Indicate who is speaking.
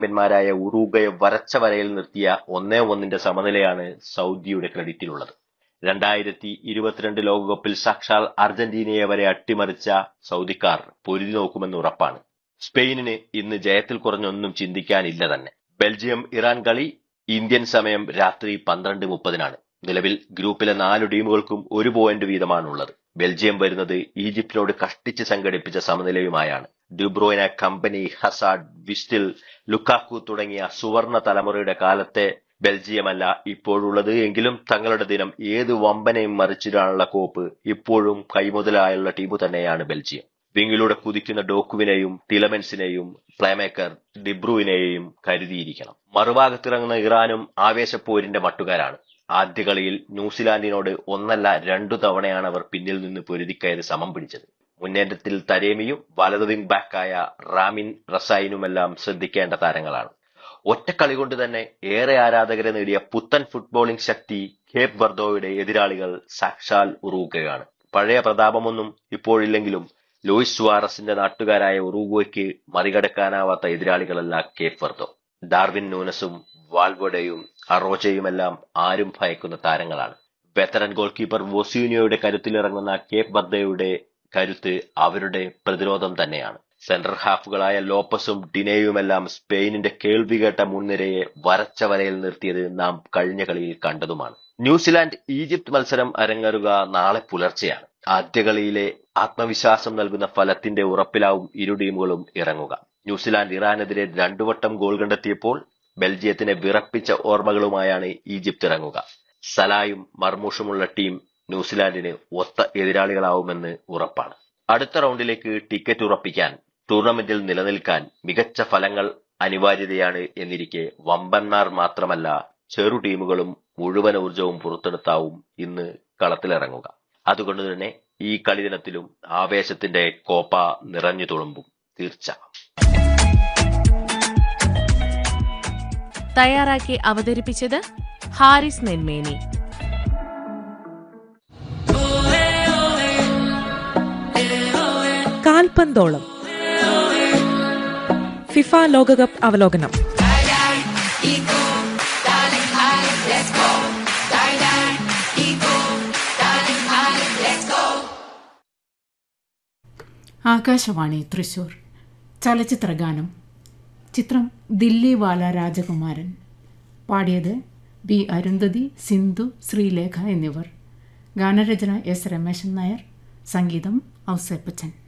Speaker 1: ചാമ്പ്യന്മാരായ ഉറൂഗയെ വരച്ച വരയിൽ നിർത്തിയ ഒന്നേ ഒന്നിന്റെ സമനിലയാണ് സൗദിയുടെ ക്രെഡിറ്റിലുള്ളത് രണ്ടായിരത്തി ഇരുപത്തിരണ്ട് ലോകകപ്പിൽ സാക്ഷാൽ അർജന്റീനയെ വരെ അട്ടിമറിച്ച സൗദിക്കാർ പൊരുതി നോക്കുമെന്ന് ഉറപ്പാണ് സ്പെയിനിന് ഇന്ന് ജയത്തിൽ കുറഞ്ഞൊന്നും ചിന്തിക്കാനില്ല തന്നെ ബെൽജിയം ഇറാൻ കളി ഇന്ത്യൻ സമയം രാത്രി പന്ത്രണ്ട് മുപ്പതിനാണ് നിലവിൽ ഗ്രൂപ്പിലെ നാല് ടീമുകൾക്കും ഒരു പോയിന്റ് വീതമാണുള്ളത് ബെൽജിയം വരുന്നത് ഈജിപ്തിനോട് കഷ്ടിച്ച് സംഘടിപ്പിച്ച സമനിലയുമായാണ് ഡ്യൂബ്രോയിന കമ്പനി ഹസാഡ് വിസ്റ്റിൽ ലുക്കാക്കു തുടങ്ങിയ സുവർണ തലമുറയുടെ കാലത്തെ ബെൽജിയമല്ല ഇപ്പോഴുള്ളത് എങ്കിലും തങ്ങളുടെ ദിനം ഏത് വമ്പനെയും മറിച്ചിടാനുള്ള കോപ്പ് ഇപ്പോഴും കൈമുതലായുള്ള ടീമു തന്നെയാണ് ബെൽജിയം വിങ്ങിലൂടെ കുതിക്കുന്ന ഡോക്കുവിനെയും ടിലമെൻസിനെയും പ്ലേമേക്കർ ഡിബ്രുവിനെയും കരുതിയിരിക്കണം മറുഭാഗത്തിറങ്ങുന്ന ഇറാനും ആവേശപ്പോരിന്റെ മട്ടുകാരാണ് ആദ്യ കളിയിൽ ന്യൂസിലാൻഡിനോട് ഒന്നല്ല രണ്ടു തവണയാണ് അവർ പിന്നിൽ നിന്ന് പൊരുതിക്കയറി സമം പിടിച്ചത് മുന്നേറ്റത്തിൽ തരേമിയും വലതു വിംഗ് ബാക്കായ റാമിൻ റസായിനുമെല്ലാം ശ്രദ്ധിക്കേണ്ട താരങ്ങളാണ് ഒറ്റ കളി കൊണ്ട് തന്നെ ഏറെ ആരാധകരെ നേടിയ പുത്തൻ ഫുട്ബോളിംഗ് ശക്തി കേപ്പ് വർദോയുടെ എതിരാളികൾ സാക്ഷാൽ ഉറൂഗയാണ് പഴയ പ്രതാപമൊന്നും ഇപ്പോഴില്ലെങ്കിലും ലൂയിസ് സുവാറസിന്റെ നാട്ടുകാരായ ഉറൂഗോയ്ക്ക് മറികടക്കാനാവാത്ത എതിരാളികളല്ല കേപ്പ് വർദോ ഡാർവിൻ നൂനസും വാൽവോഡയും അറോജയുമെല്ലാം ആരും ഭയക്കുന്ന താരങ്ങളാണ് വെത്തറൻ ഗോൾ കീപ്പർ വൊസീനിയോയുടെ കരുത്തിലിറങ്ങുന്ന കേപ്പ് വർദ്ധയുടെ കരുത്ത് അവരുടെ പ്രതിരോധം തന്നെയാണ് സെൻട്രൽ ഹാഫുകളായ ലോപ്പസും ഡിനേയുമെല്ലാം സ്പെയിനിന്റെ കേൾവി കേട്ട മുൻനിരയെ വരച്ച വരയിൽ നിർത്തിയത് നാം കഴിഞ്ഞ കളിയിൽ കണ്ടതുമാണ് ന്യൂസിലാൻഡ് ഈജിപ്ത് മത്സരം അരങ്ങേറുക നാളെ പുലർച്ചെയാണ് ആദ്യ കളിയിലെ ആത്മവിശ്വാസം നൽകുന്ന ഫലത്തിന്റെ ഉറപ്പിലാവും ഇരു ടീമുകളും ഇറങ്ങുക ന്യൂസിലാൻഡ് ഇറാനെതിരെ രണ്ടു വട്ടം ഗോൾ കണ്ടെത്തിയപ്പോൾ ബെൽജിയത്തിനെ വിറപ്പിച്ച ഓർമ്മകളുമായാണ് ഈജിപ്ത് ഇറങ്ങുക സലായും മർമൂഷുമുള്ള ടീം ന്യൂസിലാൻഡിന് ഒത്ത എതിരാളികളാവുമെന്ന് ഉറപ്പാണ് അടുത്ത റൗണ്ടിലേക്ക് ടിക്കറ്റ് ഉറപ്പിക്കാൻ ടൂർണമെന്റിൽ നിലനിൽക്കാൻ മികച്ച ഫലങ്ങൾ അനിവാര്യതയാണ് എന്നിരിക്കെ വമ്പന്മാർ മാത്രമല്ല ചെറു ടീമുകളും മുഴുവൻ ഊർജവും പുറത്തെടുത്താവും ഇന്ന് കളത്തിലിറങ്ങുക അതുകൊണ്ട് തന്നെ ഈ കളി ദിനത്തിലും ആവേശത്തിന്റെ കോപ്പ നിറഞ്ഞു തുളുമ്പും തീർച്ച
Speaker 2: തയ്യാറാക്കി അവതരിപ്പിച്ചത് ഹാരിസ് നെന്മേനി
Speaker 3: കാൽപന്തോളം ഫിഫ ലോകകപ്പ് അവലോകനം
Speaker 4: ആകാശവാണി തൃശൂർ ചലച്ചിത്രഗാനം ചിത്രം ദില്ലി വാല രാജകുമാരൻ പാടിയത് ബി അരുന്ധതി സിന്ധു ശ്രീലേഖ എന്നിവർ ഗാനരചന എസ് രമേശൻ നായർ സംഗീതം ഔസേപ്പച്ചൻ